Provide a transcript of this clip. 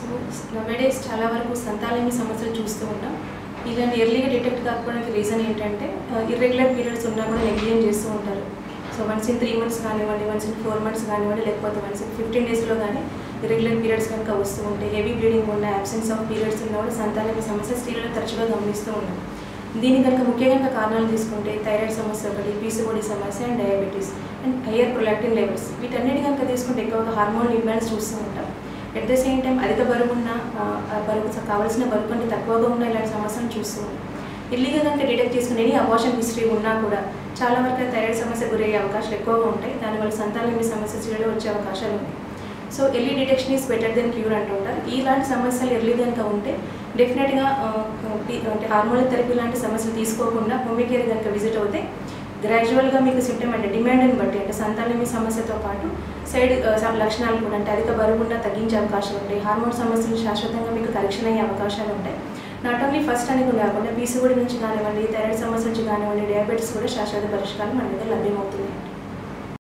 nowadays చాలా వరకు సంతానలేమి సమస్యలు చూస్తూ ఉంటాం ఇలాంటి ఎర్లీగా డిటెక్ట్ కాకపోవడానికి రీజన్ ఏంటంటే ఇర్రెగ్యులర్ పీరియడ్స్ ఉన్నా కూడా నెగ్లిజెంట్ చేస్తూ ఉంటారు so once in three months కానివ్వండి వన్స్ ఇన్ ఫోర్ మంత్స్ కానివ్వండి లేకపోతే వన్స్ ఇన్ ఫిఫ్టీన్ డేస్లో కానీ ఇర్రెగ్యులర్ పీరియడ్స్ కనుక వస్తూ ఉంటే హెవీ బ్లీడింగ్ ఉన్న అబ్సెన్స్ ఆఫ్ పీరియడ్స్ ఉన్న కూడా సంతానలేమి సమస్య స్త్రీలలో తరచుగా గమనిస్తూ ఉన్నాం దీని కనుక ముఖ్యంగా కారణాలు తీసుకుంటే థైరాయిడ్ సమస్య ఒకటి పీసీఓడి సమస్య and diabetes and higher prolactin levels వీటన్నిటి కనుక తీసుకుంటే ఎక్కువగా హార్మోన్ ఇంబ్యాలెన్స్ చూస్తూ ఉంటాం ఎట్ ద సేమ్ టైం అధిక బరువు ఉన్న ఆ, ఆ బరువు కావాల్సిన బరువు కంటే తక్కువగా ఉన్న ఇలాంటి సమస్యలను చూస్తూ ఉంటాం ఇల్లీగా కనుక డిటెక్ట్ చేసుకుని ఎనీ అబార్షన్ హిస్టరీ ఉన్నా కూడా చాలా వరకు థైరాయిడ్ సమస్య గురయ్యే అవకాశాలు ఎక్కువగా ఉంటాయి దానివల్ల సంతానలేమి సమస్య స్త్రీలో వచ్చే అవకాశాలు ఉన్నాయి so early detection is better then cure అంటుంటారు ఇలాంటి సమస్యలు ఎర్లీ కనుక ఉంటే డెఫినెట్గా అంటే హార్మోనల్ థెరపీ లాంటి సమస్యలు తీసుకోకుండా హోమియో కేర్ కనుక విజిట్ అవుతే గ్రాడ్యువల్గా మీకు సిమ్టమ్ అంటే డిమాండ్ని బట్టి అంటే సంతానలేమి సమస్యతో పాటు సైడ్ లక్షణాలు కూడా అంటే అధిక బరువు ఉన్న తగ్గించే అవకాశాలు ఉంటాయి హార్మోన్ సమస్యలు శాశ్వతంగా మీకు కరెక్షన్ అయ్యే అవకాశాలు ఉంటాయి నాట్ ఓన్లీ ఫస్ట్ అని కాకుండా పీసీఓడి నుంచి కానివ్వండి థైరాయిడ్ సమస్య నుంచి కానివ్వండి డయాబెటీస్ కూడా శాశ్వత పరిష్కారం మన దగ్గర లభ్యమవుతుంది